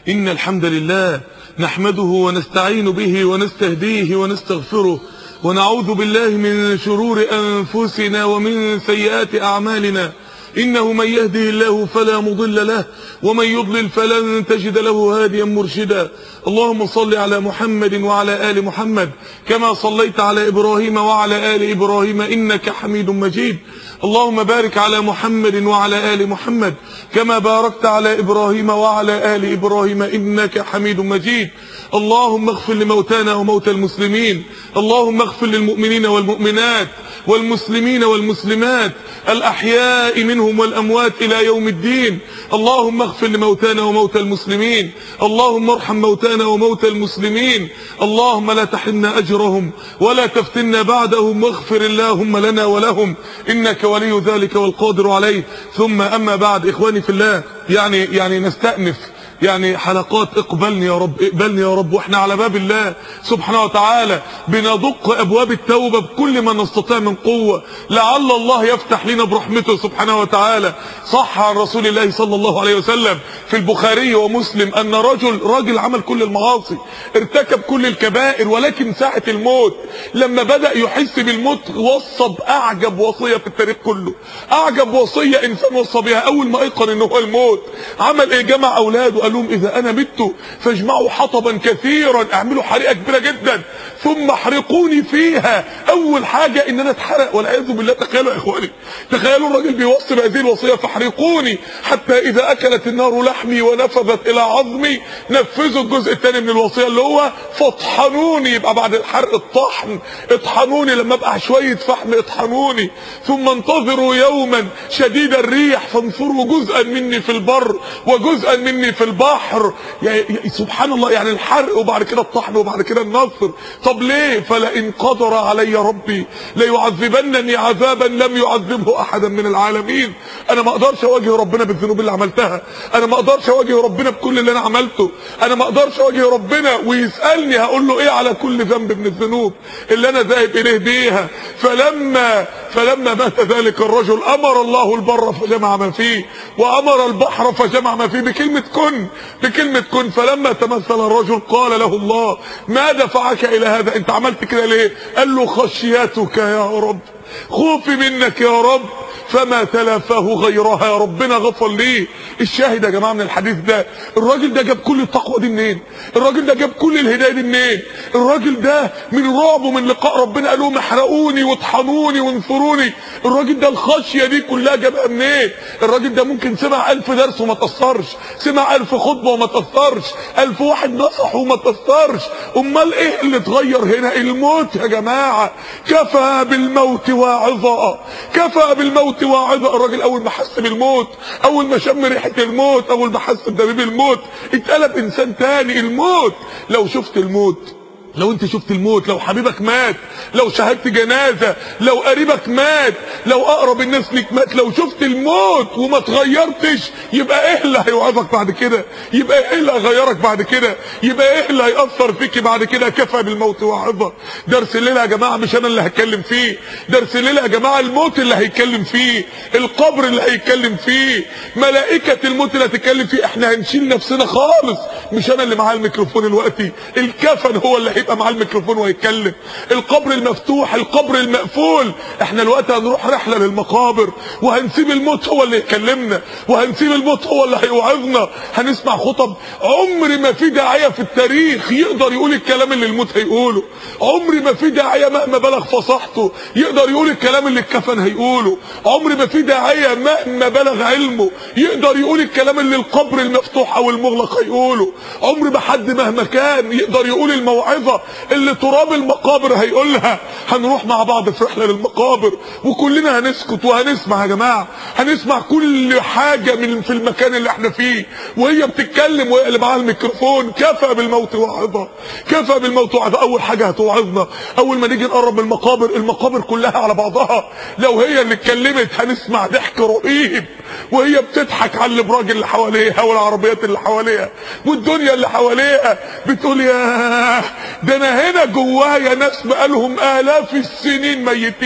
إن الحمد لله نحمده ونستعين به ونستهديه ونستغفره ونعوذ بالله من شرور أنفسنا ومن سيئات أعمالنا إنه من يهده الله فلا مضل له ومن يضلل فلن تجد له هاديا مرشدا اللهم صل على محمد وعلى آل محمد كما صليت على إبراهيم وعلى آل إبراهيم إنك حميد مجيد اللهم بارك على محمد وعلى آل محمد كما باركت على إبراهيم وعلى آل إبراهيم إنك حميد مجيد اللهم اغفر لموتانا وموتى المسلمين اللهم اغفر للمؤمنين والمؤمنات والمسلمين والمسلمات الأحياء منهم والأموات إلى يوم الدين اللهم اغفر لموتانا وموتى المسلمين اللهم ارحم موتانا وموتى المسلمين اللهم لا تحرمنا أجرهم ولا تفتنا بعدهم واغفر اللهم لنا ولهم إنك ولي ذلك والقادر عليه ثم أما بعد إخواني في الله يعني, يعني نستأنف يعني حلقات اقبلني يا رب اقبلني يا رب واحنا على باب الله سبحانه وتعالى بندق ابواب التوبة بكل ما نستطيع من قوة لعل الله يفتح لنا برحمته سبحانه وتعالى صح عن رسول الله صلى الله عليه وسلم في البخاري ومسلم ان رجل راجل عمل كل المعاصي ارتكب كل الكبائر ولكن ساعة الموت لما بدأ يحس بالموت وصى باعجب وصية في التاريخ كله اعجب وصية انسان وصى بها اول ما ايقن ان هو الموت عمل ايه جمع اولاده قال لهم اذا انا مت فاجمعوا حطبا كثيرا اعملوا حريقه كبيره جدا ثم احرقوني فيها اول حاجه ان انا اتحرق والعياذ بالله تخيلوا يا اخواني تخيلوا الراجل بيوصي بهذه الوصيه فاحرقوني حتى اذا اكلت النار لحمي ونفذت الى عظمي نفذوا الجزء الثاني من الوصيه اللي هو فاطحنوني يبقى بعد الحرق الطحن اطحنوني لما ابقى شويه فحم اطحنوني ثم انتظروا يوما شديد الريح فانصروا جزءا مني في البر وجزءا مني في البحر يعني سبحان الله يعني الحرق وبعد كده الطحن وبعد كده النصر طب ليه فلئن قدر علي ربي ليعذبنني عذابا لم يعذبه احدا من العالمين انا ما اقدرش اواجه ربنا بالذنوب اللي عملتها انا ما اقدرش اواجه ربنا بكل اللي انا عملته انا ما اقدرش اواجه ربنا ويسالني هقول له ايه على كل ذنب من الذنوب اللي انا ذاهب اليه بيها فلما فلما مات ذلك الرجل امر الله البر فجمع ما فيه وامر البحر فجمع ما فيه بكلمه كن بكلمة كن فلما تمثل الرجل قال له الله ما دفعك الى هذا انت عملت كده ليه قال له خشيتك يا رب خوفي منك يا رب فما تلافاه غيرها يا ربنا غفر ليه الشاهد يا جماعه من الحديث ده الراجل ده جاب كل التقوى دي منين الراجل ده جاب كل الهدايه دي منين الراجل ده من رعبه من لقاء ربنا قال لهم احرقوني واطحنوني وانصروني الراجل ده الخشيه دي كلها جابها منين الراجل ده ممكن سمع ألف درس وما تاثرش سمع ألف خطبه وما تاثرش ألف واحد نصح وما تاثرش امال ايه اللي اتغير هنا الموت يا جماعه كفى بالموت واعظا كفى بالموت واعظا الراجل اول ما حس بالموت اول ما شم ريحه الموت اول ما حس بدبيب الموت اتقلب انسان تاني الموت لو شفت الموت لو انت شفت الموت لو حبيبك مات لو شهدت جنازة لو قريبك مات لو اقرب الناس ليك مات لو شفت الموت وما تغيرتش يبقى ايه اللي هيوعظك بعد كده يبقى ايه اللي هيغيرك بعد كده يبقى ايه اللي هيأثر فيك بعد كده كفى بالموت واعظة درس الليلة يا جماعة مش انا اللي هتكلم فيه درس الليلة يا جماعة الموت اللي هيتكلم فيه القبر اللي هيتكلم فيه ملائكة الموت اللي هتتكلم فيه احنا هنشيل نفسنا خالص مش انا اللي معاه الميكروفون دلوقتي الكفن هو اللي هيبقى معاه الميكروفون ويتكلم القبر المفتوح القبر المقفول احنا الوقت هنروح رحله للمقابر وهنسيب الموت هو اللي يكلمنا وهنسيب الموت هو اللي هيوعظنا هنسمع خطب عمر ما في داعيه في التاريخ يقدر يقول الكلام اللي الموت هيقوله عمر ما في داعيه مهما بلغ فصاحته يقدر يقول الكلام اللي الكفن هيقوله عمر ما في داعيه مهما بلغ علمه يقدر يقول الكلام اللي القبر المفتوح او المغلق هيقوله عمر ما حد مهما كان يقدر يقول الموعظه اللي تراب المقابر هيقولها هنروح مع بعض في رحله للمقابر وكلنا هنسكت وهنسمع يا جماعه هنسمع كل حاجه من في المكان اللي احنا فيه وهي بتتكلم وهي اللي معاها الميكروفون كفى بالموت وعظه كفى بالموت وعظه اول حاجه هتوعظنا اول ما نيجي نقرب من المقابر المقابر كلها على بعضها لو هي اللي اتكلمت هنسمع ضحك رهيب وهي بتضحك على الابراج اللي حواليها والعربيات اللي حواليها والدنيا اللي حواليها بتقول يا ده انا هنا جوايا ناس بقالهم الاف السنين ميتين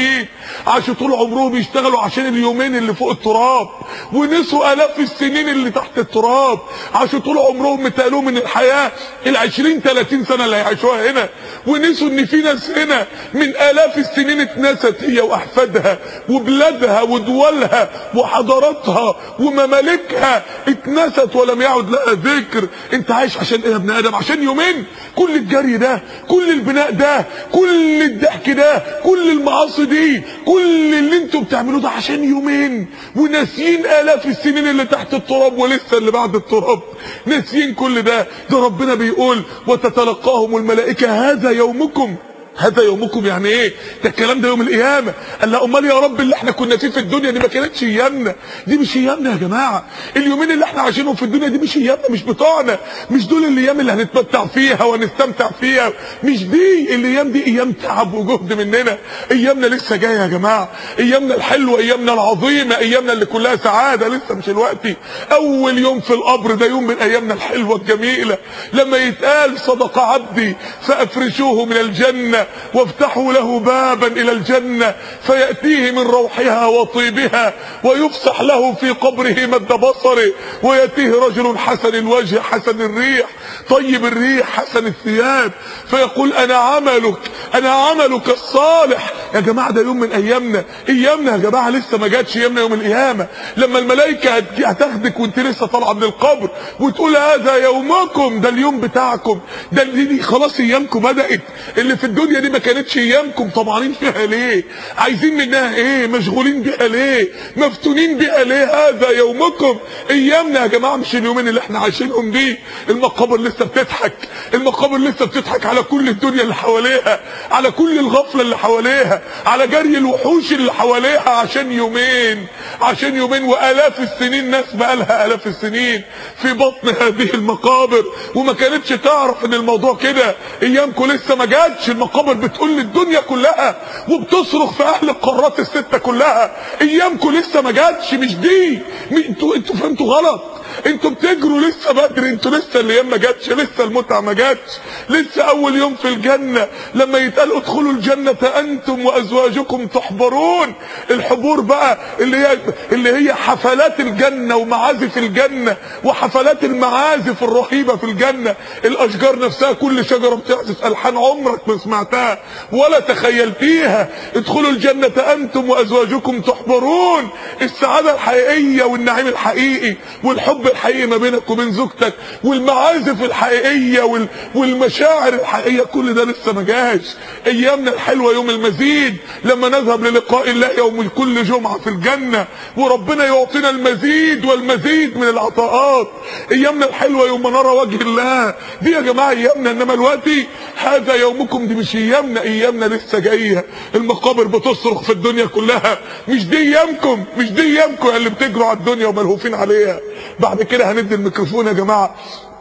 عاشوا طول عمرهم يشتغلوا عشان اليومين اللي فوق التراب ونسوا الاف السنين اللي تحت التراب عاشوا طول عمرهم متقالوا من الحياه ال 20 30 سنه اللي هيعيشوها هنا ونسوا ان في ناس هنا من الاف السنين اتنست هي واحفادها وبلادها ودولها وحضاراتها وممالكها اتنست ولم يعد لها ذكر انت عايش عشان ايه يا ابن ادم عشان يومين كل الجري ده كل البناء ده كل الضحك ده كل المعاصي دي كل اللي انتوا بتعملوه ده عشان يومين وناسيين الاف السنين اللي تحت التراب ولسه اللي بعد التراب ناسيين كل ده ده ربنا بيقول وتتلقاهم الملائكه هذا يومكم هذا يومكم يعني ايه ده الكلام ده يوم القيامه قال لا امال يا رب اللي احنا كنا فيه في الدنيا دي ما كانتش ايامنا دي مش ايامنا يا جماعه اليومين اللي احنا عايشينهم في الدنيا دي مش ايامنا مش بتوعنا مش دول الايام اللي هنتمتع فيها ونستمتع فيها مش دي الايام دي ايام تعب وجهد مننا ايامنا لسه جايه يا جماعه ايامنا الحلوه ايامنا العظيمه ايامنا اللي كلها سعاده لسه مش الوقت اول يوم في القبر ده يوم من ايامنا الحلوه الجميله لما يتقال صدق عبدي فافرشوه من الجنه وافتحوا له بابا الى الجنة فيأتيه من روحها وطيبها ويفسح له في قبره مد بصره ويأتيه رجل حسن الوجه حسن الريح طيب الريح حسن الثياب فيقول انا عملك انا عملك الصالح يا جماعة ده يوم من ايامنا ايامنا يا جماعة لسه ما جاتش ايامنا يوم القيامة لما الملائكة هتاخدك وانت لسه طالعة من القبر وتقول هذا يومكم ده اليوم بتاعكم ده دي خلاص ايامكم بدأت اللي في الدنيا دي ما كانتش ايامكم طمعانين فيها ليه عايزين منها ايه مشغولين بيها ليه مفتونين بيها ليه هذا يومكم ايامنا يا جماعه مش اليومين اللي احنا عايشينهم دي المقابر لسه بتضحك المقابر لسه بتضحك على كل الدنيا اللي حواليها على كل الغفله اللي حواليها على جري الوحوش اللي حواليها عشان يومين عشان يومين والاف السنين ناس بقالها الاف السنين في بطن هذه المقابر وما كانتش تعرف ان الموضوع كده ايامكم لسه ما جاتش المقابر بتقول للدنيا كلها وبتصرخ في اهل القارات الستة كلها ايامكم لسه ما جاتش مش دي انتوا انتوا فهمتوا غلط انتوا بتجروا لسه بدري انتوا لسه الايام ما جاتش لسه المتعه ما جاتش لسه اول يوم في الجنه لما يتقال ادخلوا الجنه انتم وازواجكم تحبرون الحبور بقى اللي هي اللي هي حفلات الجنه ومعازف الجنه وحفلات المعازف الرهيبه في الجنه الاشجار نفسها كل شجره بتعزف الحان عمرك ما سمعتها ولا تخيلتيها ادخلوا الجنه انتم وازواجكم تحبرون السعاده الحقيقيه والنعيم الحقيقي والحب الحقيقي ما بينك وبين زوجتك والمعازف الحقيقيه وال... والمشاعر الحقيقيه كل ده لسه ما جاش ايامنا الحلوه يوم المزيد لما نذهب للقاء الله يوم كل جمعه في الجنه وربنا يعطينا المزيد والمزيد من العطاءات ايامنا الحلوه يوم نرى وجه الله دي يا جماعه ايامنا انما دلوقتي هذا يومكم دي مش ايامنا ايامنا لسه جايه المقابر بتصرخ في الدنيا كلها مش دي ايامكم مش دي ايامكم اللي بتجروا على الدنيا وملهوفين عليها بعد كده هندي الميكروفون يا جماعه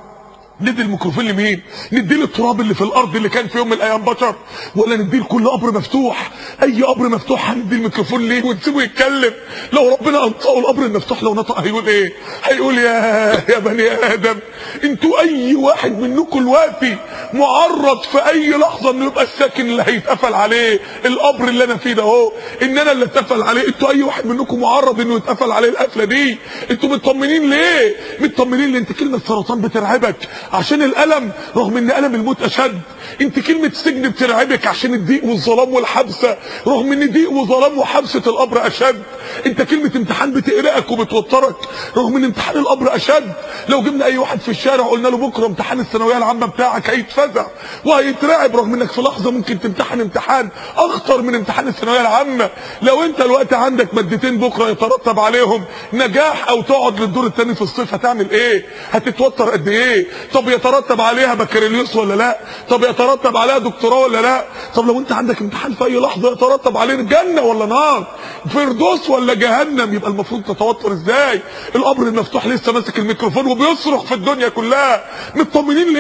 ندي الميكروفون لمين ندي للتراب اللي في الارض اللي كان في يوم من الايام بشر ولا ندي لكل قبر مفتوح اي قبر مفتوح هندي الميكروفون ليه ونسيبه يتكلم لو ربنا انطقه القبر المفتوح لو نطق هيقول ايه هيقول يا يا بني ادم انتوا اي واحد منكم دلوقتي معرض في اي لحظه انه يبقى الساكن اللي هيتقفل عليه القبر اللي انا فيه ده اهو ان انا اللي اتقفل عليه انتوا اي واحد منكم معرض انه يتقفل عليه القفله دي انتوا مطمنين ليه مطمنين ليه انت كلمه سرطان بترعبك عشان الالم رغم ان الم الموت اشد انت كلمه سجن بترعبك عشان الضيق والظلام والحبسه رغم ان ضيق وظلام وحبسه القبر اشد انت كلمه امتحان بتقرقك وبتوترك رغم ان امتحان القبر اشد لو جبنا اي واحد في الشارع قلنا له بكره امتحان الثانويه العامه بتاعك هيتفزع وهيترعب رغم انك في لحظه ممكن تمتحن امتحان اخطر من امتحان الثانويه العامه لو انت الوقت عندك مادتين بكره يترتب عليهم نجاح او تقعد للدور الثاني في الصيف هتعمل ايه هتتوتر قد ايه طب يترتب عليها بكالوريوس ولا لا طب يترتب عليها دكتوراه ولا لا طب لو انت عندك امتحان في اي لحظه يترتب عليه جنه ولا نار فردوس ولا جهنم يبقى المفروض تتوتر ازاي القبر المفتوح لسه ماسك الميكروفون وبيصرخ في الدنيا كلها مطمنين ليه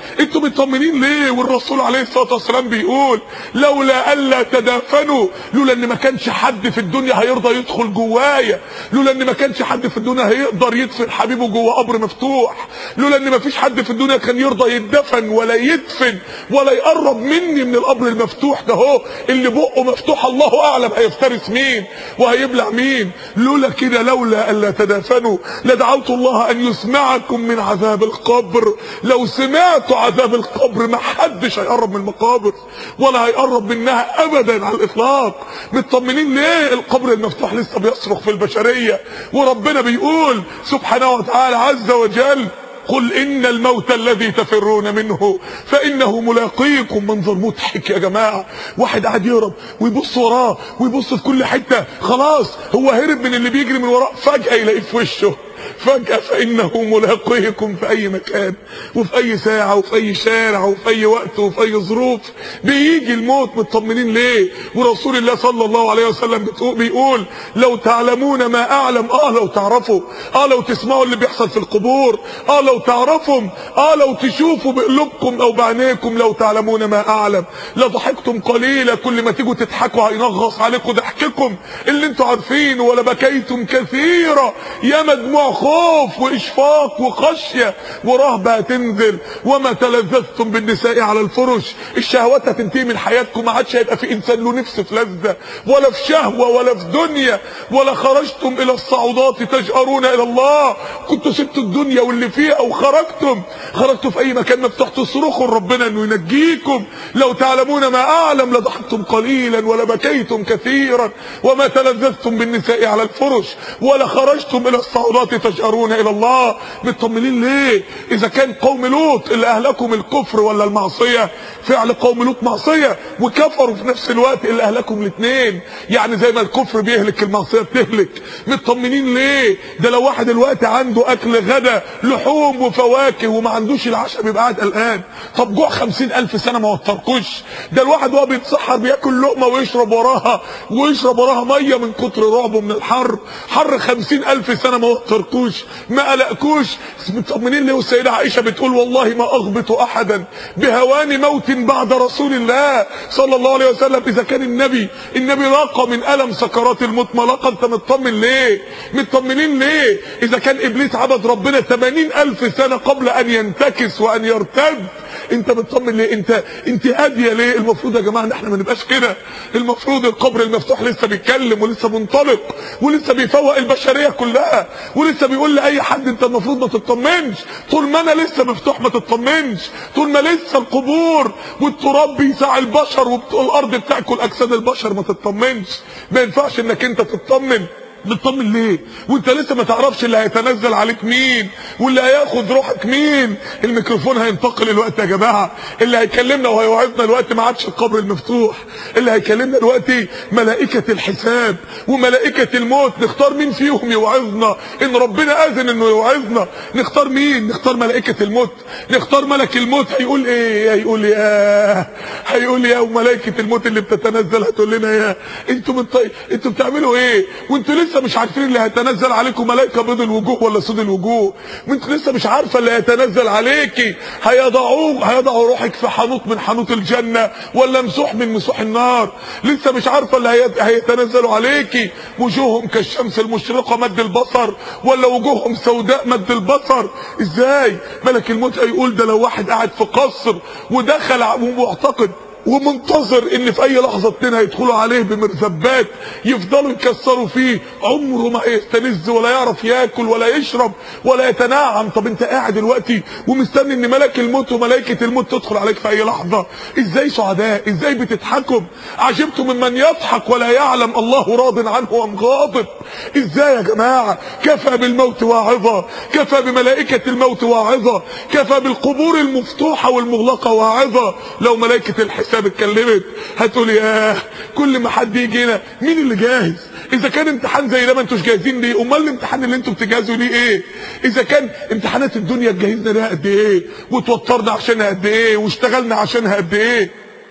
انتوا مطمنين ليه والرسول عليه الصلاه والسلام بيقول لولا الا تدافنوا لولا ان ما كانش حد في الدنيا هيرضى يدخل جوايا لولا ان ما كانش حد في الدنيا هيقدر يدفن حبيبه جوه قبر مفتوح لولا ان ما فيش حد في الدنيا كان يرضى يدفن ولا يدفن ولا يقرب مني من القبر المفتوح ده هو اللي بقه مفتوح الله اعلم هيفترس مين وهيبلع مين لولا كده لولا الا تدافنوا لدعوت الله ان يسمعكم من عذاب القبر لو سمعتوا عذاب القبر ما حدش هيقرب من المقابر ولا هيقرب منها ابدا على الاطلاق مطمنين ليه القبر المفتوح لسه بيصرخ في البشريه وربنا بيقول سبحانه وتعالى عز وجل قل ان الموت الذي تفرون منه فانه ملاقيكم منظر مضحك يا جماعه واحد قاعد يهرب ويبص وراه ويبص في كل حته خلاص هو هرب من اللي بيجري من وراه فجاه يلاقيه في وشه فجأة فإنه ملاقيكم في أي مكان وفي أي ساعة وفي أي شارع وفي أي وقت وفي أي ظروف بيجي الموت مطمنين ليه ورسول الله صلى الله عليه وسلم بيقول لو تعلمون ما أعلم آه لو تعرفوا آه لو تسمعوا اللي بيحصل في القبور آه لو تعرفوا آه لو تشوفوا بقلوبكم أو بعينيكم لو تعلمون ما أعلم لضحكتم قليلا كل ما تيجوا تضحكوا هينغص عليكم ضحككم اللي انتوا عارفينه ولا بكيتم كثيرا يا مجموع خوف واشفاق وخشيه ورهبه هتنزل وما تلذذتم بالنساء على الفرش الشهوات هتنتهي من حياتكم ما عادش هيبقى في انسان له نفس في لذه ولا في شهوه ولا في دنيا ولا خرجتم الى الصعودات تجأرون الى الله كنتوا سبتوا الدنيا واللي فيها وخرجتم خرجتوا في اي مكان مفتوح تصرخوا لربنا انه ينجيكم لو تعلمون ما اعلم لضحكتم قليلا ولا بكيتم كثيرا وما تلذذتم بالنساء على الفرش ولا خرجتم الى الصعودات تجأرون الى الله مطمنين ليه اذا كان قوم لوط اللي اهلكم الكفر ولا المعصيه فعل قوم لوط معصيه وكفروا في نفس الوقت اللي اهلكم الاثنين يعني زي ما الكفر بيهلك المعصيه بتهلك مطمنين ليه ده لو واحد الوقت عنده اكل غدا لحوم وفواكه وما عندوش العشاء بيبقى قاعد قلقان طب جوع خمسين الف سنه ما وتركوش ده الواحد وهو بيتسحر بياكل لقمه ويشرب وراها ويشرب وراها ميه من كتر رعبه من الحر حر خمسين الف سنه ما وتركوش ما قلقكوش مطمنين ليه والسيده عائشه بتقول والله ما اغبط احدا بهوان موت بعد رسول الله صلى الله عليه وسلم اذا كان النبي النبي لاقى من الم سكرات الموت ما لاقى انت مطمن ليه مطمنين ليه اذا كان ابليس عبد ربنا 80 الف سنه قبل ان ينتكس وان يرتد انت مطمن ليه انت انت هاديه ليه المفروض يا جماعه ان احنا ما نبقاش كده المفروض القبر المفتوح لسه بيتكلم ولسه منطلق ولسه بيفوق البشريه كلها ولسه بيقول لاي حد انت المفروض ما تطمنش طول ما انا لسه مفتوح ما تطمنش طول ما لسه القبور والتراب بيساع البشر والارض بتاكل اجساد البشر ما تطمنش ما ينفعش انك انت تطمن بتطمن ليه وانت لسه ما تعرفش اللي هيتنزل عليك مين واللي هياخد روحك مين الميكروفون هينتقل الوقت يا جماعه اللي هيكلمنا وهيوعظنا الوقت ما عادش القبر المفتوح اللي هيكلمنا دلوقتي ملائكه الحساب وملائكه الموت نختار مين فيهم يوعظنا ان ربنا اذن انه يوعظنا نختار مين نختار ملائكه الموت نختار ملك الموت هيقول ايه هيقول يا هيقول يا وملائكه الموت اللي بتتنزل هتقول لنا يا انتوا من طيب انتوا بتعملوا ايه وانتوا لسه مش عارفين اللي هيتنزل عليكم ملائكه بيض الوجوه ولا سود الوجوه وانت لسه مش عارفه اللي هيتنزل عليكي هيضعوه هيضعوا روحك في حنوط من حنوط الجنه ولا مسوح من مسوح النار لسه مش عارفه اللي هي- هيتنزلوا عليكي وجوههم كالشمس المشرقه مد البصر ولا وجوههم سوداء مد البصر ازاي ملك الموت هيقول ده لو واحد قاعد في قصر ودخل ومعتقد ومنتظر ان في اي لحظه اتنين هيدخلوا عليه بمرزبات يفضلوا يكسروا فيه عمره ما هيستلذ ولا يعرف ياكل ولا يشرب ولا يتنعم طب انت قاعد دلوقتي ومستني ان ملك الموت وملائكه الموت تدخل عليك في اي لحظه ازاي سعداء ازاي بتضحكم عجبتم ممن يضحك ولا يعلم الله راض عنه ام غاضب ازاي يا جماعه كفى بالموت واعظه كفى بملائكه الموت واعظه كفى بالقبور المفتوحه والمغلقه واعظه لو ملائكه الحساب اتكلمت هتقول يا كل ما حد يجي هنا مين اللي جاهز اذا كان امتحان زي ده ما انتوش جاهزين ليه امال الامتحان اللي انتوا بتجهزوا ليه ايه اذا كان امتحانات الدنيا اتجهزنا ليها قد ايه وتوترنا عشانها قد ايه واشتغلنا عشانها قد ايه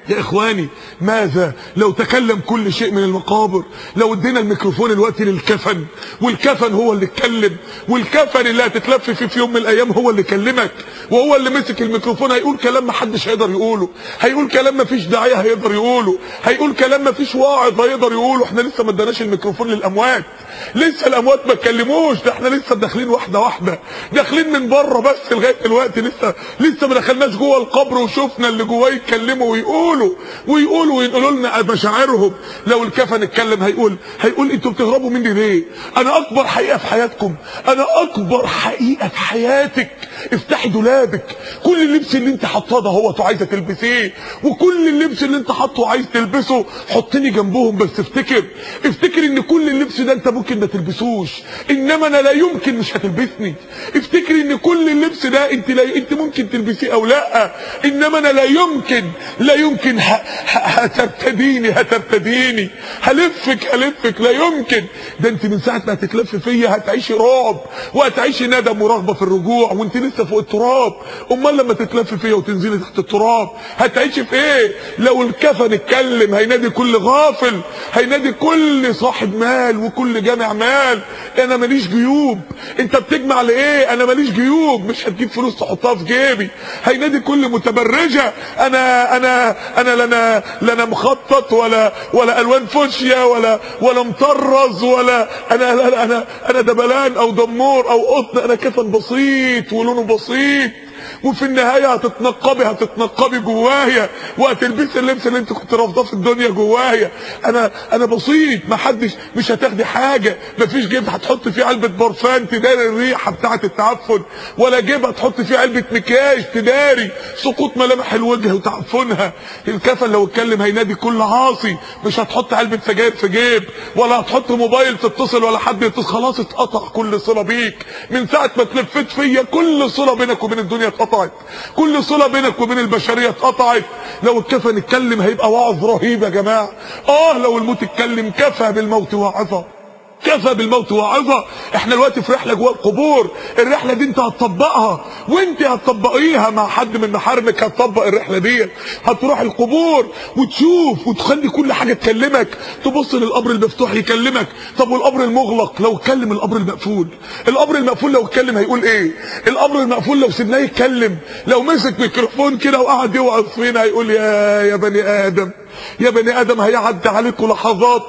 يا اخواني ماذا لو تكلم كل شيء من المقابر لو ادينا الميكروفون الوقت للكفن والكفن هو اللي اتكلم والكفن اللي هتتلف فيه في يوم من الايام هو اللي يكلمك وهو اللي مسك الميكروفون هيقول كلام ما حدش هيقدر يقوله هيقول كلام ما فيش داعيه هيقدر يقوله هيقول كلام ما فيش واعظ هيقدر يقوله احنا لسه ما اداناش الميكروفون للاموات لسه الاموات ما اتكلموش ده احنا لسه داخلين واحده واحده داخلين من بره بس لغايه دلوقتي لسه لسه ما دخلناش جوه القبر وشفنا اللي جواه يتكلموا ويقولوا ويقولوا وينقلوا لنا مشاعرهم لو الكفن اتكلم هيقول هيقول انتوا بتهربوا مني ليه انا اكبر حقيقه في حياتكم انا اكبر حقيقه في حياتك افتحي دولابك كل اللبس اللي انت حاطاه ده هو عايزه تلبسيه وكل اللبس اللي انت حاطه عايز تلبسه حطني جنبهم بس افتكر افتكر ان كل اللبس ده انت ممكن ما تلبسوش انما انا لا يمكن مش هتلبسني افتكر ان كل اللبس ده انت لا انت ممكن تلبسيه او لا انما انا لا يمكن لا يمكن ه... ه... هترتديني هترتديني هلفك هلفك لا يمكن ده انت من ساعه ما هتتلف فيا هتعيشي رعب وهتعيشي ندم ورغبه في الرجوع وانت لسه فوق التراب امال لما تتلف فيا وتنزلي تحت التراب هتعيشي في ايه لو الكفن اتكلم هينادي كل غافل هينادي كل صاحب مال وكل جامع مال انا ماليش جيوب انت بتجمع لايه انا ماليش جيوب مش هتجيب فلوس تحطها في جيبي هينادي كل متبرجه انا انا انا لنا لنا مخطط ولا ولا الوان فوشيا ولا ولا مطرز ولا انا انا انا, أنا دبلان او دمور او قطن انا كفن بسيط ولونه بسيط وفي النهايه هتتنقبي هتتنقبي جوايا وهتلبسي اللبس اللي انت كنت رافضاه في الدنيا جوايا انا انا بسيط ما حدش مش هتاخدي حاجه مفيش جيب هتحط فيه علبه برفان تداري الريحه بتاعه التعفن ولا جيب هتحط فيه علبه مكياج تداري سقوط ملامح الوجه وتعفنها الكفن لو اتكلم هينادي كل عاصي مش هتحط علبه سجاير في جيب ولا هتحط موبايل تتصل ولا حد يتصل خلاص اتقطع كل صله بيك من ساعه ما اتلفت فيا كل صله بينك وبين الدنيا اتقطعت كل صله بينك وبين البشريه اتقطعت لو الكفن اتكلم هيبقى وعظ رهيب يا جماعه اه لو الموت اتكلم كفى بالموت واعظه كفى بالموت واعظه احنا دلوقتي في رحله جوه القبور الرحله دي انت هتطبقها وانت هتطبقيها مع حد من محارمك هتطبق الرحله دي هتروح القبور وتشوف وتخلي كل حاجه تكلمك تبص للقبر المفتوح يكلمك طب والقبر المغلق لو اتكلم القبر المقفول القبر المقفول لو اتكلم هيقول ايه القبر المقفول لو سيبناه يتكلم لو مسك ميكروفون كده وقعد يوعظ فينا هيقول يا يا بني ادم يا بني ادم هيعدي عليكم لحظات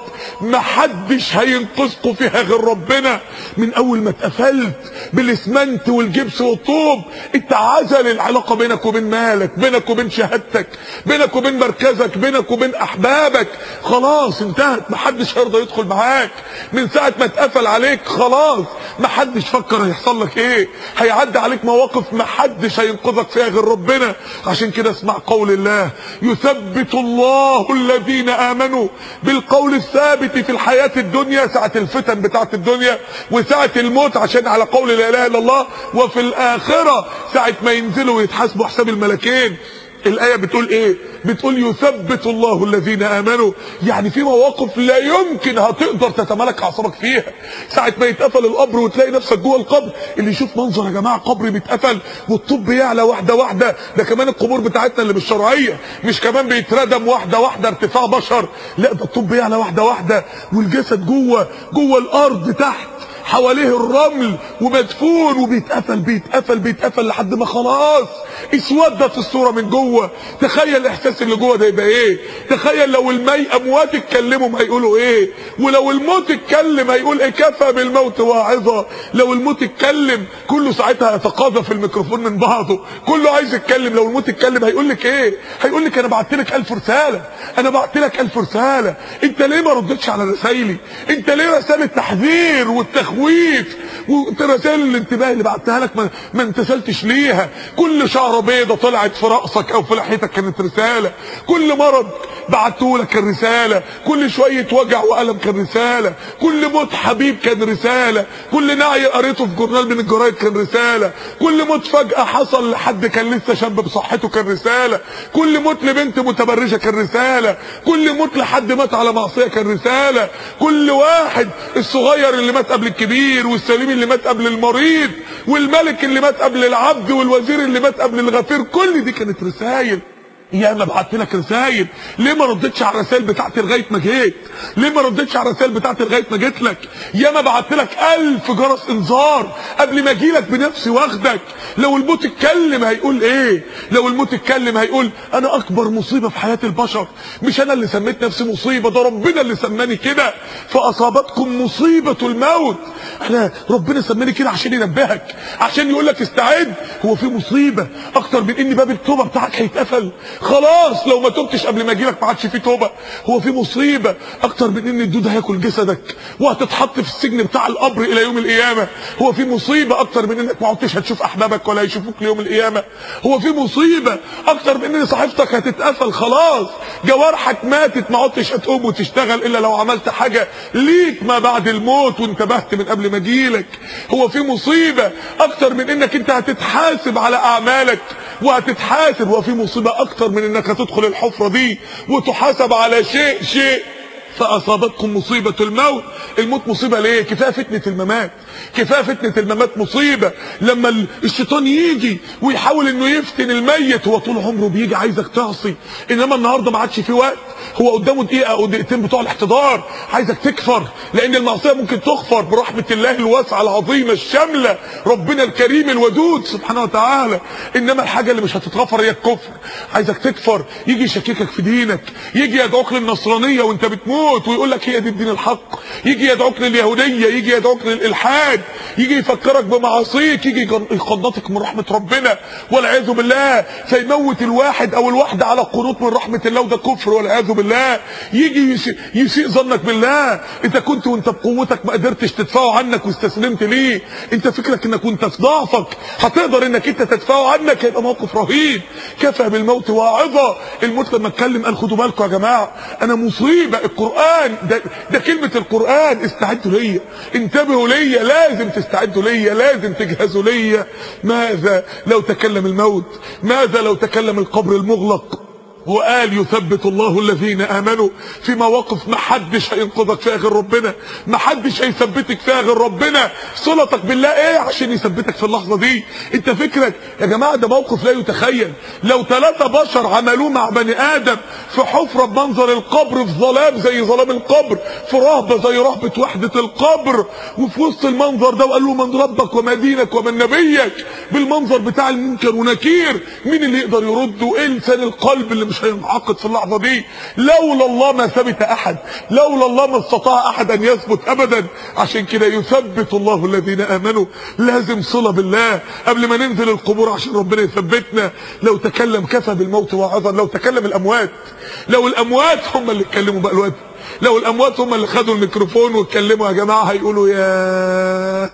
محدش هينقذكم فيها غير ربنا من اول ما اتقفلت بالاسمنت والجبس والطوب اتعزل العلاقه بينك وبين مالك بينك وبين شهادتك بينك وبين مركزك بينك وبين احبابك خلاص انتهت محدش هيرضى يدخل معاك من ساعه ما اتقفل عليك خلاص محدش فكر هيحصل لك ايه هيعدي عليك مواقف محدش هينقذك فيها غير ربنا عشان كده اسمع قول الله يثبت الله الذين امنوا بالقول الثابت في الحياه الدنيا ساعه الفتن بتاعه الدنيا وساعه الموت عشان على قول لا اله الا الله وفي الاخره ساعه ما ينزلوا ويتحاسبوا حساب الملكين الآية بتقول ايه بتقول يثبت الله الذين آمنوا يعني في مواقف لا يمكن هتقدر تتملك أعصابك فيها ساعة ما يتقفل القبر وتلاقي نفسك جوه القبر اللي يشوف منظر يا جماعة قبر بيتقفل والطب يعلى واحدة واحدة ده كمان القبور بتاعتنا اللي مش شرعية مش كمان بيتردم واحدة واحدة ارتفاع بشر لا ده الطب يعلى واحدة واحدة والجسد جوه جوه الأرض تحت حواليه الرمل ومدفون وبيتقفل بيتقفل بيتقفل لحد ما خلاص اسودت الصوره من جوه تخيل الاحساس اللي جوه ده يبقى ايه تخيل لو المي اموات اتكلموا هيقولوا ايه ولو الموت اتكلم هيقول ايه كفى بالموت واعظه لو الموت اتكلم كله ساعتها يتقاضى في الميكروفون من بعضه كله عايز يتكلم لو الموت اتكلم هيقول لك ايه هيقول لك انا بعت لك 1000 رساله انا بعت لك 1000 رساله انت ليه ما ردتش على رسايلي انت ليه رساله تحذير والتخويف ورسائل الانتباه اللي بعتها لك ما, ما امتثلتش ليها كل شعره بيضه طلعت في راسك او في لحيتك كانت رساله كل مرض بعته لك كان رساله كل شويه وجع والم كان رساله كل موت حبيب كان رساله كل نعي قريته في جورنال من الجرايد كان رساله كل موت فجاه حصل لحد كان لسه شاب بصحته كان رساله كل موت لبنت متبرجه كان رساله كل موت لحد مات على معصيه كان رساله كل واحد الصغير اللي مات قبل الكبير والسليم اللي مات قبل المريض والملك اللي مات قبل العبد والوزير اللي مات قبل الغفير كل دي كانت رسائل يا ما بعت لك رسائل ليه ما ردتش على الرسائل بتاعتي لغايه ما جيت ليه ما ردتش على الرسائل بتاعتي لغايه ما جيت لك يا ما بعت لك ألف جرس انذار قبل ما اجي لك بنفسي واخدك لو الموت اتكلم هيقول ايه لو الموت اتكلم هيقول انا اكبر مصيبه في حياه البشر مش انا اللي سميت نفسي مصيبه ده ربنا اللي سماني كده فاصابتكم مصيبه الموت احنا ربنا سماني كده عشان ينبهك عشان يقول لك استعد هو في مصيبه اكتر من ان باب التوبه بتاعك هيتقفل خلاص لو ما تبتش قبل ما اجيلك ما عادش في توبه هو في مصيبه اكتر من ان الدود هياكل جسدك وهتتحط في السجن بتاع القبر الى يوم القيامه هو في مصيبه اكتر من انك ما عدتش هتشوف احبابك ولا يشوفوك ليوم القيامه هو في مصيبه اكتر من ان صحيفتك هتتقفل خلاص جوارحك ماتت ما عدتش هتقوم وتشتغل الا لو عملت حاجه ليك ما بعد الموت وانتبهت من قبل ما اجيلك هو في مصيبه اكتر من انك انت هتتحاسب على اعمالك وهتتحاسب هو في مصيبه اكتر من انك هتدخل الحفره دي وتحاسب على شيء شيء فاصابتكم مصيبه الموت الموت مصيبه ليه كفايه فتنه الممات كفايه فتنه الممات مصيبه لما الشيطان يجي ويحاول انه يفتن الميت هو طول عمره بيجي عايزك تعصي انما النهارده ما عادش في وقت هو قدامه دقيقه او دقيقتين بتوع الاحتضار عايزك تكفر لان المعصيه ممكن تغفر برحمه الله الواسعه العظيمه الشامله ربنا الكريم الودود سبحانه وتعالى انما الحاجه اللي مش هتتغفر هي الكفر عايزك تكفر يجي يشككك في دينك يجي يدعوك للنصرانيه وانت بتموت ويقول لك هي دي الدين الحق يجي يدعوك لليهوديه يجي يدعوك للالحاد يجي يفكرك بمعاصيك يجي يقنطك من رحمه ربنا والعياذ بالله فيموت الواحد او الواحده على قنوط من رحمه الله وده كفر والعياذ بالله يجي يسيء, يسيء ظنك بالله انت كنت وانت بقوتك ما قدرتش تدفعه عنك واستسلمت ليه انت فكرك انك وانت في ضعفك هتقدر انك انت تدفعه عنك هيبقى موقف رهيب كفى بالموت واعظه الموت لما اتكلم قال خدوا بالكم يا جماعه انا مصيبه القران ده, ده كلمه القران استعدوا ليا انتبهوا ليا لازم تستعدوا ليا لازم تجهزوا ليا ماذا لو تكلم الموت ماذا لو تكلم القبر المغلق وقال يثبت الله الذين امنوا في مواقف ما حدش هينقذك فيها غير ربنا ما حدش هيثبتك فيها غير ربنا صلتك بالله ايه عشان يثبتك في اللحظه دي انت فكرك يا جماعه ده موقف لا يتخيل لو ثلاثه بشر عملوه مع بني ادم في حفره بمنظر القبر في ظلام زي ظلام القبر في رهبه زي رهبه وحده القبر وفي وسط المنظر ده وقال له من ربك وما دينك ومن نبيك بالمنظر بتاع المنكر ونكير مين اللي يقدر يرد وايه لسان القلب اللي مش هينعقد في اللحظه دي لولا الله ما ثبت احد لولا الله ما استطاع احد ان يثبت ابدا عشان كده يثبت الله الذين امنوا لازم صله بالله قبل ما ننزل القبور عشان ربنا يثبتنا لو تكلم كفى بالموت وعظا لو تكلم الاموات لو الاموات هم اللي اتكلموا بقى الوقت لو الاموات هم اللي خدوا الميكروفون واتكلموا يا جماعه هيقولوا يا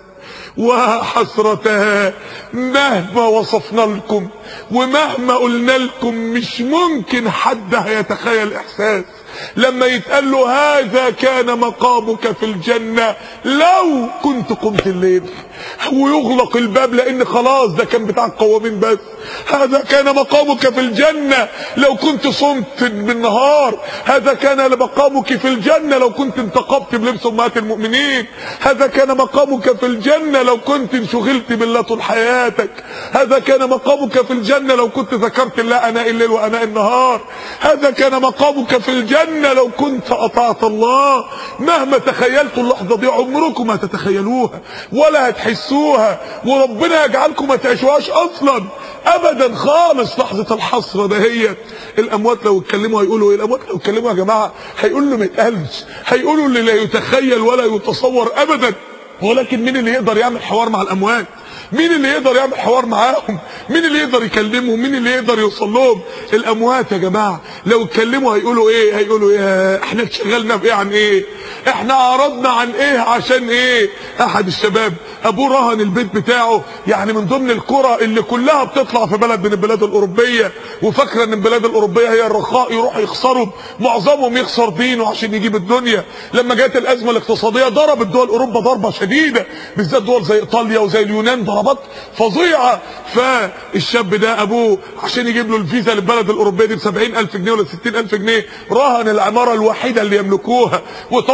وحسرتها مهما وصفنا لكم ومهما قلنا لكم مش ممكن حد هيتخيل احساس لما يتقال له هذا كان مقامك في الجنة لو كنت قمت الليل ويغلق الباب لان خلاص ده كان بتاع القوامين بس هذا كان مقامك في الجنة لو كنت صمت بالنهار هذا كان مقامك في الجنة لو كنت انتقبت بلبس امهات المؤمنين هذا كان مقامك في الجنة لو كنت انشغلت بالله طول حياتك هذا كان مقامك في الجنة لو كنت ذكرت الله اناء الليل واناء النهار هذا كان مقامك في الجنة لو كنت اطعت الله مهما تخيلتوا اللحظة دي عمركم ما تتخيلوها ولا هتحسوها وربنا يجعلكم ما تعيشوهاش اصلا ابدا خالص لحظة الحسرة ده هي الاموات لو اتكلموا هيقولوا ايه الاموات لو اتكلموا يا جماعة هيقولوا ما يتقالش هيقولوا اللي لا يتخيل ولا يتصور ابدا ولكن مين اللي يقدر يعمل حوار مع الاموات مين اللي يقدر يعمل حوار معاهم مين اللي يقدر يكلمهم مين اللي يقدر يوصل لهم الاموات يا جماعه لو اتكلموا هيقولوا ايه هيقولوا ايه احنا اتشغلنا بايه عن ايه احنا عرضنا عن ايه عشان ايه احد الشباب ابوه رهن البيت بتاعه يعني من ضمن القرى اللي كلها بتطلع في بلد من البلاد الاوروبيه وفاكره ان البلاد الاوروبيه هي الرخاء يروح يخسروا معظمهم يخسر دينه عشان يجيب الدنيا لما جت الازمه الاقتصاديه ضربت دول اوروبا ضربه شديده بالذات دول زي ايطاليا وزي اليونان ضربات فظيعه فالشاب ده ابوه عشان يجيب له الفيزا للبلد الاوروبيه دي ب 70000 جنيه ولا 60000 جنيه رهن العماره الوحيده اللي يملكوها وطلع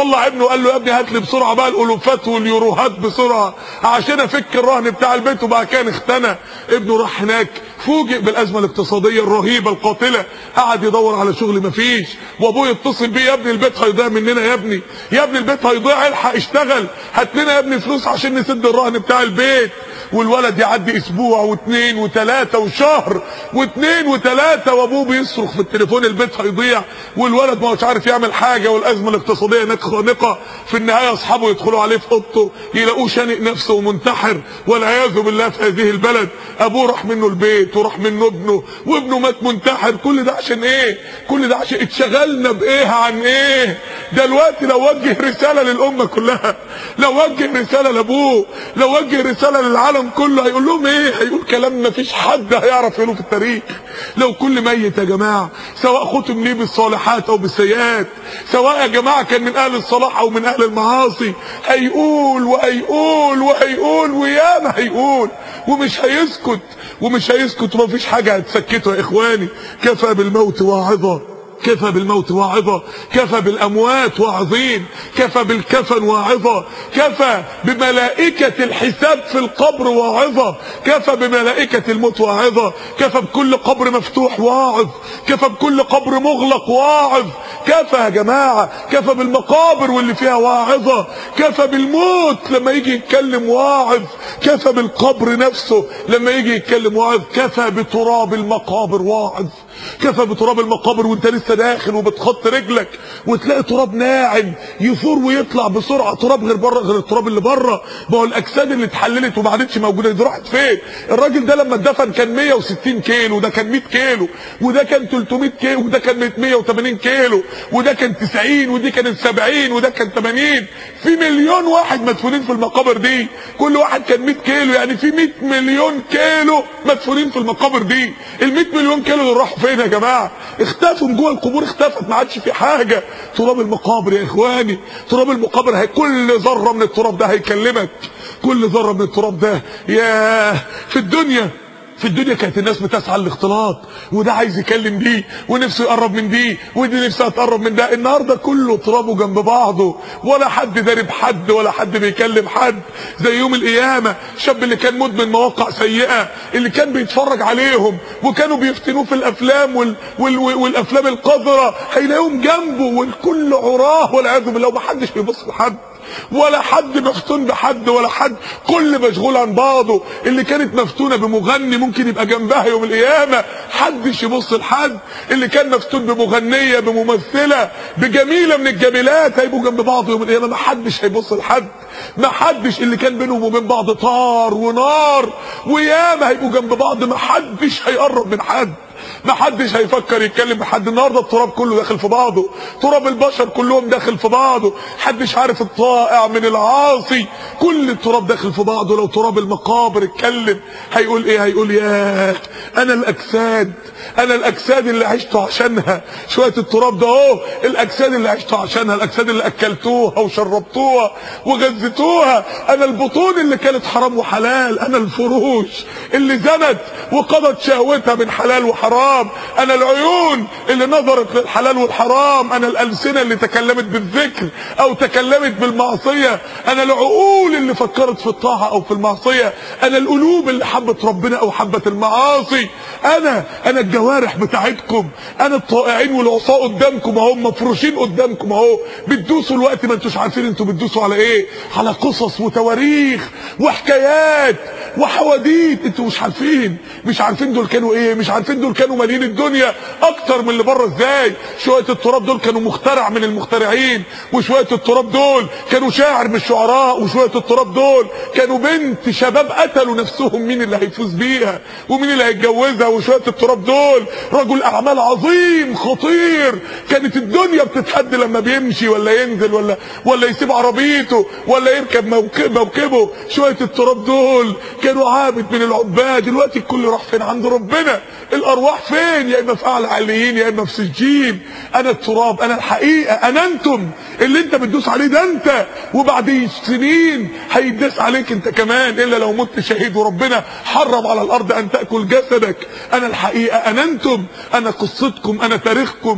طلع ابنه قال له يا ابني هات لي بسرعه بقى الالوفات واليوروهات بسرعه عشان افك الرهن بتاع البيت وبقى كان اختنى ابنه راح هناك فوجئ بالازمه الاقتصاديه الرهيبه القاتله قعد يدور على شغل مفيش وابوه يتصل بيه يا ابني البيت هيضيع مننا يا ابني يا ابني البيت هيضيع الحق اشتغل هات لنا يا ابني فلوس عشان نسد الرهن بتاع البيت والولد يعدي اسبوع واثنين وثلاثة وشهر واثنين وثلاثة وابوه بيصرخ في التليفون البيت هيضيع والولد ما هوش عارف يعمل حاجة والازمة الاقتصادية هناك خانقة في النهاية اصحابه يدخلوا عليه في اوضته يلاقوه شانق نفسه ومنتحر والعياذ بالله في هذه البلد ابوه راح منه البيت وراح منه ابنه وابنه مات منتحر كل ده عشان ايه كل ده عشان اتشغلنا بايه عن ايه دلوقتي لو وجه رسالة للامة كلها لو وجه رسالة لابوه لو وجه رسالة للعالم كله هيقول لهم ايه هيقول كلام ما فيش حد هيعرف يقوله في التاريخ لو كل ميت يا جماعة سواء ختم ليه بالصالحات او بالسيئات سواء يا جماعة كان من اهل الصلاح او من اهل المعاصي هيقول وهيقول وهيقول وياما هيقول ومش هيسكت ومش هيسكت ومفيش حاجة هتسكته يا اخواني كفى بالموت واعظة كفى بالموت واعظة كفى بالأموات واعظين كفى بالكفن واعظة كفى بملائكة الحساب في القبر واعظة كفى بملائكة الموت واعظة كفى بكل قبر مفتوح واعظ كفى بكل قبر مغلق واعظ كفى يا جماعة كفى بالمقابر واللي فيها واعظة كفى بالموت لما يجي يتكلم واعظ كفى بالقبر نفسه لما يجي يتكلم واعظ كفى بتراب المقابر واعظ كفى بتراب المقابر وانت لسه داخل وبتخط رجلك وتلاقي تراب ناعم يثور ويطلع بسرعه تراب غير بره غير التراب اللي بره ما هو الاجساد اللي اتحللت وما عادتش موجوده دي راحت فين الراجل ده لما اتدفن كان 160 كيلو وده كان 100 كيلو وده كان 300 كيلو وده كان 180 كيلو وده كان 90 ودي كانت 70 وده كان 80 في مليون واحد مدفونين في المقابر دي كل واحد كان 100 كيلو يعني في 100 مليون كيلو مدفونين في المقابر دي ال 100 مليون كيلو دول راحوا فين يا جماعه اختفوا جوه القبور اختفت ما عادش في حاجه تراب المقابر يا اخواني تراب المقابر هي كل ذره من التراب ده هيكلمك كل ذره من التراب ده يا في الدنيا في الدنيا كانت الناس بتسعى للاختلاط وده عايز يكلم دي ونفسه يقرب من دي ودي نفسها تقرب من ده النهارده كله ترابه جنب بعضه ولا حد دارب حد ولا حد بيكلم حد زي يوم القيامه الشاب اللي كان مدمن مواقع سيئه اللي كان بيتفرج عليهم وكانوا بيفتنوه في الافلام وال وال والافلام القذره هيلاقيهم جنبه والكل عراه والعياذ بالله ومحدش بيبص لحد ولا حد مفتون بحد ولا حد كل مشغول عن بعضه اللي كانت مفتونة بمغني ممكن يبقى جنبها يوم القيامة حدش يبص لحد اللي كان مفتون بمغنية بممثلة بجميلة من الجميلات هيبقوا جنب بعض يوم القيامة ما حدش هيبص لحد ما حدش اللي كان بينهم وبين بعض طار ونار وياما هيبقوا جنب بعض ما حدش هيقرب من حد ما حدش هيفكر يتكلم بحد النهارده التراب كله داخل في بعضه تراب البشر كلهم داخل في بعضه حدش عارف الطائع من العاصي كل التراب داخل في بعضه لو تراب المقابر اتكلم هيقول ايه هيقول يا انا الاجساد انا الاجساد اللي عشت عشانها شويه التراب ده اهو الاجساد اللي عشت عشانها الاجساد اللي اكلتوها وشربتوها وغذيتوها انا البطون اللي كانت حرام وحلال انا الفروش اللي زنت وقضت شهوتها من حلال وحرام انا العيون اللي نظرت للحلال والحرام انا الالسنه اللي تكلمت بالذكر او تكلمت بالمعصيه انا العقول اللي فكرت في الطاعه او في المعصيه انا القلوب اللي حبت ربنا او حبت المعاصي انا انا الجوارح بتاعتكم انا الطائعين والعصاة قدامكم اهو مفروشين قدامكم اهو بتدوسوا الوقت ما انتوش عارفين انتوا بتدوسوا على ايه على قصص وتواريخ وحكايات وحواديت انتوا مش عارفين مش عارفين دول كانوا ايه مش عارفين دول كانوا مالين الدنيا اكتر من اللي بره ازاي شويه التراب دول كانوا مخترع من المخترعين وشويه التراب دول كانوا شاعر من الشعراء وشويه التراب دول كانوا بنت شباب قتلوا نفسهم مين اللي هيفوز بيها ومين اللي هيتجوزها وشويه التراب دول رجل اعمال عظيم خطير كانت الدنيا بتتهد لما بيمشي ولا ينزل ولا ولا يسيب عربيته ولا يركب موكب موكبه شويه التراب دول كانوا عابد من العباد دلوقتي الكل راح فين عند ربنا الارواح فين يا اما في اعلى عليين يا اما في سجين انا التراب انا الحقيقه انا انتم اللي انت بتدوس عليه ده انت وبعد سنين هيداس عليك انت كمان الا لو مت شهيد وربنا حرم على الارض ان تاكل جسدك انا الحقيقه انا انتم انا قصتكم انا تاريخكم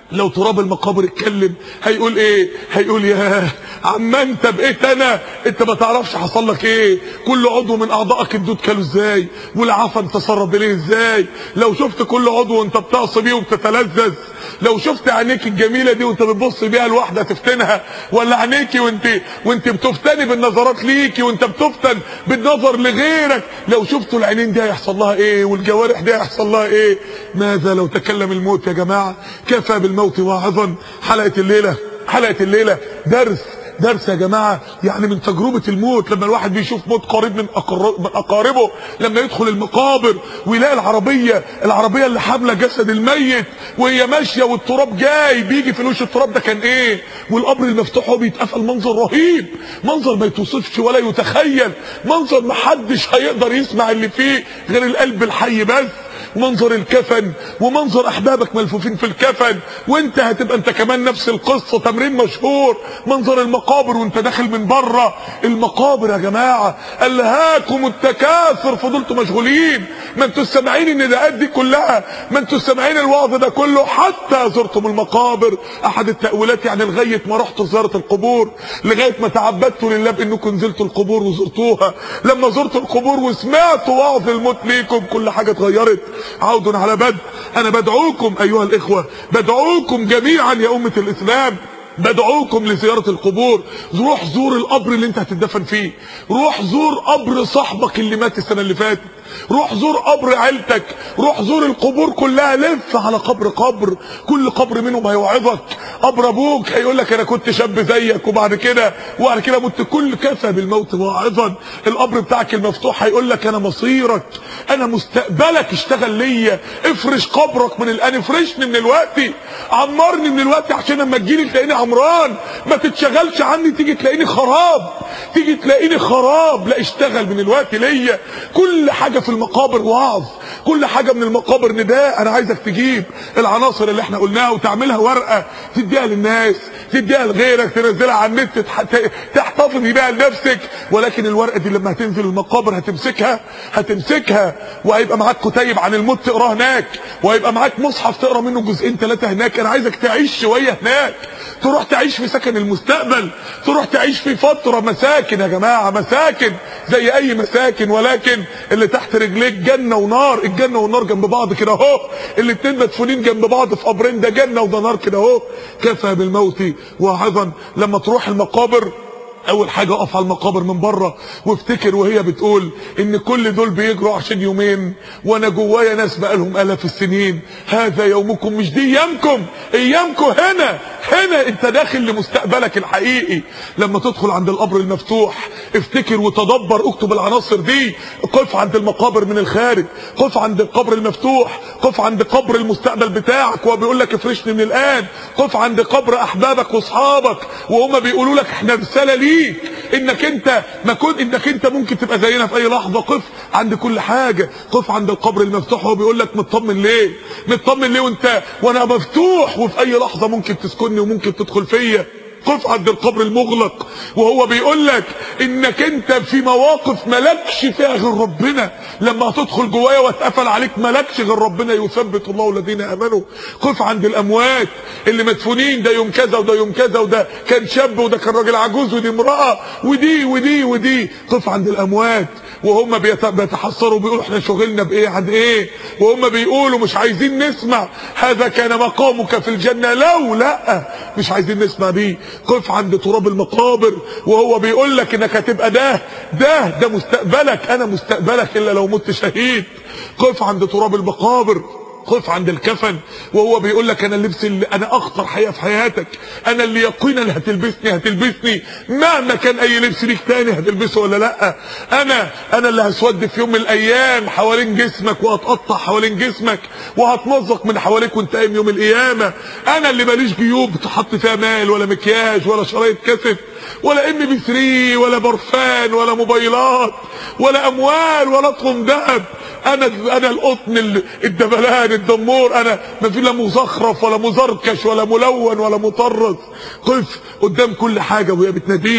لو تراب المقابر اتكلم هيقول ايه هيقول يا عما انت بقيت انا انت ما تعرفش حصل لك ايه كل عضو من اعضائك الدود كانوا ازاي والعفن تسرب اليه ازاي لو شفت كل عضو وانت بتعصي بيه وبتتلذذ لو شفت عينيك الجميله دي وانت بتبص بيها لواحده تفتنها ولا عينيكي وانت وانت بتفتني بالنظرات ليكي وانت بتفتن بالنظر لغيرك لو شفتوا العينين دي هيحصل لها ايه والجوارح دي هيحصل لها ايه ماذا لو تكلم الموت يا جماعه كفى بالموت واعظا حلقه الليله حلقه الليله درس درس يا جماعة يعني من تجربة الموت لما الواحد بيشوف موت قريب من أقر- من أقاربه لما يدخل المقابر ويلاقي العربية العربية اللي حاملة جسد الميت وهي ماشية والتراب جاي بيجي في الوش التراب ده كان ايه والقبر المفتوح هو بيتقفل منظر رهيب منظر ما يتوصفش ولا يتخيل منظر محدش هيقدر يسمع اللي فيه غير القلب الحي بس منظر الكفن ومنظر احبابك ملفوفين في الكفن وانت هتبقى انت كمان نفس القصه تمرين مشهور منظر المقابر وانت داخل من بره المقابر يا جماعه الهاكم التكاثر فضلتوا مشغولين ما انتوا سامعين النداءات دي كلها ما انتوا سامعين الوعظ ده كله حتى زرتم المقابر احد التاويلات يعني لغايه ما رحتوا زياره القبور لغايه ما تعبدتوا لله بانكم نزلتوا القبور وزرتوها لما زرتوا القبور وسمعتوا وعظ الموت ليكم كل حاجه اتغيرت عود على بدء انا بدعوكم ايها الاخوه بدعوكم جميعا يا امه الاسلام بدعوكم لزيارة القبور روح زور القبر اللي انت هتدفن فيه روح زور قبر صاحبك اللي مات السنة اللي فاتت روح زور قبر عيلتك روح زور القبور كلها لف على قبر قبر كل قبر منهم هيوعظك قبر ابوك هيقول لك انا كنت شاب زيك وبعد كده وبعد كده مت كل كفى بالموت واعظا القبر بتاعك المفتوح هيقول لك انا مصيرك انا مستقبلك اشتغل ليا افرش قبرك من الان افرشني من الوقت عمرني من الوقت عشان لما تجيلي تلاقيني عمران ما تتشغلش عني تيجي تلاقيني خراب تيجي تلاقيني خراب لا اشتغل من الوقت ليا كل حاجه في المقابر وعظ كل حاجه من المقابر نداء انا عايزك تجيب العناصر اللي احنا قلناها وتعملها ورقه تديها للناس تديها لغيرك تنزلها على النت تح- ت- تحتفظ بيها لنفسك ولكن الورقه دي لما هتنزل المقابر هتمسكها هتمسكها وهيبقى معاك كتيب عن الموت تقراه هناك وهيبقى معاك مصحف تقرا منه جزئين ثلاثه هناك انا عايزك تعيش شويه هناك تروح تعيش في سكن المستقبل تروح تعيش في فتره مساكن يا جماعه مساكن زي اي مساكن ولكن اللي تحت رجليك جنه ونار الجنه والنار جنب بعض كده اهو الاتنين مدفونين جنب بعض في قبرين ده جنه وده نار كده اهو كفى بالموت واعظا لما تروح المقابر اول حاجه اقف على المقابر من بره وافتكر وهي بتقول ان كل دول بيجروا عشان يومين وانا جوايا ناس بقالهم الاف السنين هذا يومكم مش دي ايامكم ايامكم هنا هنا انت داخل لمستقبلك الحقيقي لما تدخل عند القبر المفتوح افتكر وتدبر اكتب العناصر دي قف عند المقابر من الخارج قف عند القبر المفتوح قف عند قبر المستقبل بتاعك وهو بيقول لك افرشني من الان قف عند قبر احبابك واصحابك وهم بيقولوا لك احنا رساله ليك انك انت ما كنت انك انت ممكن تبقى زينا في اي لحظه قف عند كل حاجه قف عند القبر المفتوح وهو بيقول لك مطمن ليه مطمن ليه وانت وانا مفتوح وفي اي لحظه ممكن تسكنني وممكن تدخل فيا قف عند القبر المغلق وهو بيقول لك انك انت في مواقف ملكش فيها غير ربنا لما هتدخل جوايا واتقفل عليك ملكش غير ربنا يثبت الله الذين امنوا قف عند الاموات اللي مدفونين ده يوم كذا وده يوم كذا وده كان شاب وده كان راجل عجوز ودي امراه ودي ودي ودي قف عند الاموات وهم بيت- بيتحسروا بيقولوا احنا شغلنا بايه عن ايه وهم بيقولوا مش عايزين نسمع هذا كان مقامك في الجنة لو لا مش عايزين نسمع بيه قف عند تراب المقابر وهو بيقول لك انك هتبقى ده ده ده مستقبلك انا مستقبلك الا لو مت شهيد قف عند تراب المقابر قف عند الكفن وهو بيقول لك انا اللبس اللي انا اخطر حقيقه في حياتك انا اللي يقينا هتلبسني هتلبسني مهما كان اي لبس ليك تاني هتلبسه ولا لا انا انا اللي هسود في يوم من الايام حوالين جسمك وهتقطع حوالين جسمك وهتمزق من حواليك وانت قايم يوم القيامه انا اللي ماليش جيوب تحط فيها مال ولا مكياج ولا شرايط كاسيت ولا ام بي 3 ولا برفان ولا موبايلات ولا اموال ولا اطقم ذهب انا انا القطن ال- الدبلان الدمور انا ما في لا مزخرف ولا مزركش ولا ملون ولا مطرز قف قدام كل حاجه وهي بتناديك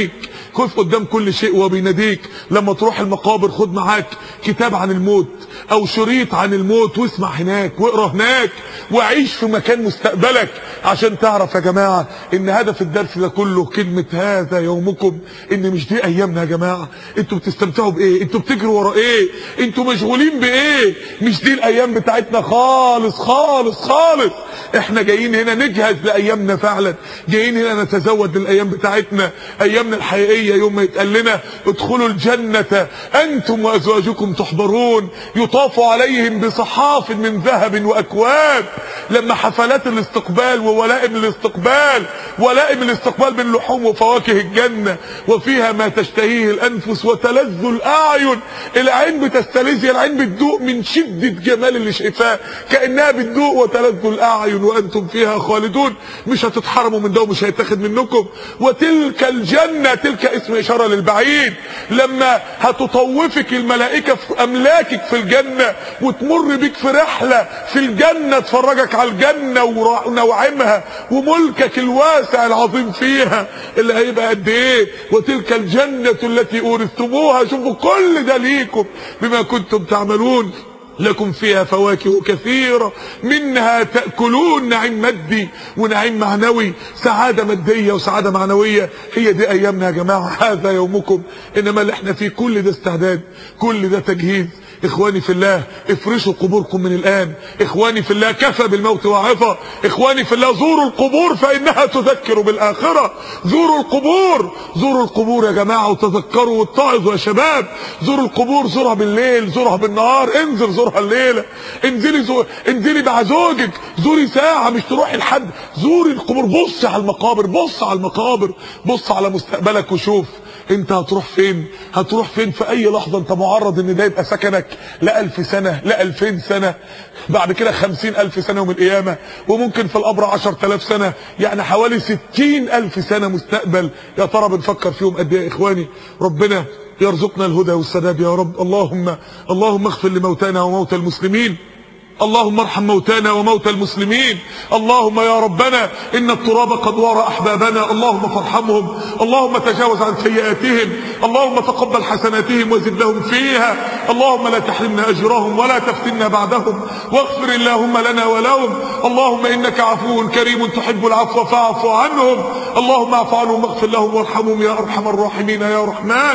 خذ قدام كل شيء وبيناديك لما تروح المقابر خد معاك كتاب عن الموت او شريط عن الموت واسمع هناك واقرا هناك وعيش في مكان مستقبلك عشان تعرف يا جماعة ان هدف الدرس ده كله كلمة هذا يومكم ان مش دي ايامنا يا جماعة انتوا بتستمتعوا بايه انتوا بتجروا ورا ايه انتوا مشغولين بايه مش دي الايام بتاعتنا خالص خالص خالص احنا جايين هنا نجهز لايامنا فعلا جايين هنا نتزود للايام بتاعتنا ايامنا الحقيقية يوم ما يتقال لنا ادخلوا الجنة انتم وازواجكم تحضرون يطاف عليهم بصحاف من ذهب واكواب لما حفلات الاستقبال وولائم الاستقبال ولائم الاستقبال من لحوم وفواكه الجنة وفيها ما تشتهيه الانفس وتلذ الاعين العين بتستلذ العين بتدوق من شدة جمال اللي شايفاه كأنها بتدوق وتلذ الاعين وانتم فيها خالدون مش هتتحرموا من ده ومش هيتاخد منكم وتلك الجنة تلك اسم اشارة للبعيد لما هتطوفك الملائكة في املاكك في الجنة وتمر بك في رحلة في الجنة تفرجك على الجنة ونوعمها وملكك الواسع العظيم فيها اللي هيبقى قد ايه وتلك الجنة التي اورثتموها شوفوا كل ده ليكم بما كنتم تعملون لكم فيها فواكه كثيرة منها تأكلون نعيم مادي ونعيم معنوي سعادة مادية وسعادة معنوية هي دي ايامنا يا جماعة هذا يومكم انما اللي احنا فيه كل ده استعداد كل ده تجهيز اخواني في الله افرشوا قبوركم من الان اخواني في الله كفى بالموت واعظة اخواني في الله زوروا القبور فانها تذكر بالاخرة زوروا القبور زوروا القبور يا جماعة وتذكروا واتعظوا يا شباب زوروا القبور زورها بالليل زورها بالنهار انزل زورها الليلة انزلي زور انزلي مع زوجك زوري ساعة مش تروحي لحد زوري القبور بص على المقابر بص على المقابر بص على مستقبلك وشوف انت هتروح فين هتروح فين في اي لحظة انت معرض ان ده يبقى سكنك لألف سنة لألفين سنة بعد كده خمسين ألف سنة يوم القيامة وممكن في القبر عشر تلاف سنة يعني حوالي ستين ألف سنة مستقبل يا ترى بنفكر فيهم قد ايه يا إخواني ربنا يرزقنا الهدى والسداد يا رب اللهم اللهم اغفر لموتانا وموتى المسلمين اللهم ارحم موتانا وموتى المسلمين اللهم يا ربنا ان التراب قد وارى احبابنا اللهم فارحمهم اللهم تجاوز عن سيئاتهم اللهم تقبل حسناتهم وزد لهم فيها اللهم لا تحرمنا اجرهم ولا تفتنا بعدهم واغفر اللهم لنا ولهم اللهم انك عفو كريم تحب العفو فاعف عنهم اللهم اعف عنهم واغفر لهم وارحمهم يا ارحم الراحمين يا رحمن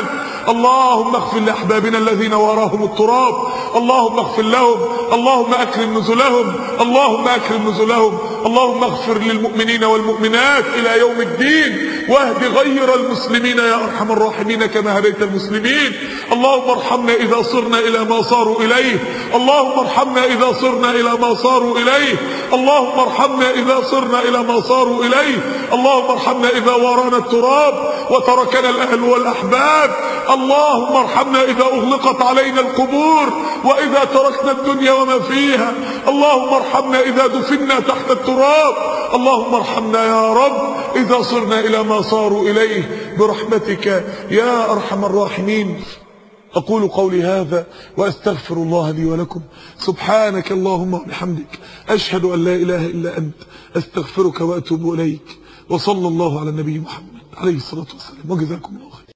اللهم اغفر لاحبابنا الذين واراهم التراب اللهم اغفر لهم اللهم اكرم نزلهم اللهم اكرم نزلهم اللهم اغفر للمؤمنين والمؤمنات الى يوم الدين واهد غير المسلمين يا ارحم الراحمين كما هديت المسلمين اللهم ارحمنا اذا صرنا الى ما صاروا اليه اللهم ارحمنا اذا صرنا الى ما صاروا اليه اللهم ارحمنا اذا صرنا الى ما صاروا اليه اللهم ارحمنا اذا وارانا التراب وتركنا الاهل والاحباب اللهم ارحمنا اذا اغلقت علينا القبور واذا تركنا الدنيا وما فيها اللهم ارحمنا اذا دفنا تحت التراب اللهم ارحمنا يا رب اذا صرنا الى ما صاروا اليه برحمتك يا ارحم الراحمين أقول قولي هذا وأستغفر الله لي ولكم سبحانك اللهم وبحمدك أشهد أن لا إله إلا أنت أستغفرك وأتوب إليك وصلى الله على النبي محمد عليه الصلاة والسلام وجزاكم الله خير